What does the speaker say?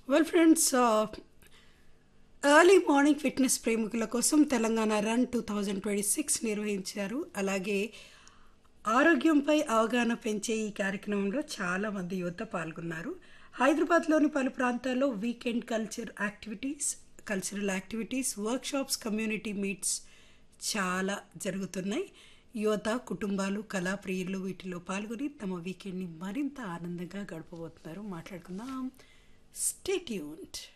well friends early morning fitness ప్రేమికుల కోసం Telangana run two thousand twenty six నిర్వహించారు అలాగే ఆరోగ్యంపై అవగాహన పెంచే ఈ కార్యక్రమంలో చాలామంది యువత పాల్గొన్నారు హైదరాబాద్లోని పలు ప్రాంతాల్లో weekend culture activities cultural activities workshops community meets చాలా జరుగుతున్నాయి యువత కుటుంబాలు కళాప్రియులు వీటిలో పాల్గొని తమ వీకెండ్ని మరింత ఆనందంగా గడపబోతున్నారు మాట్లాడుకుందాం స్టే ట్యూన్డ్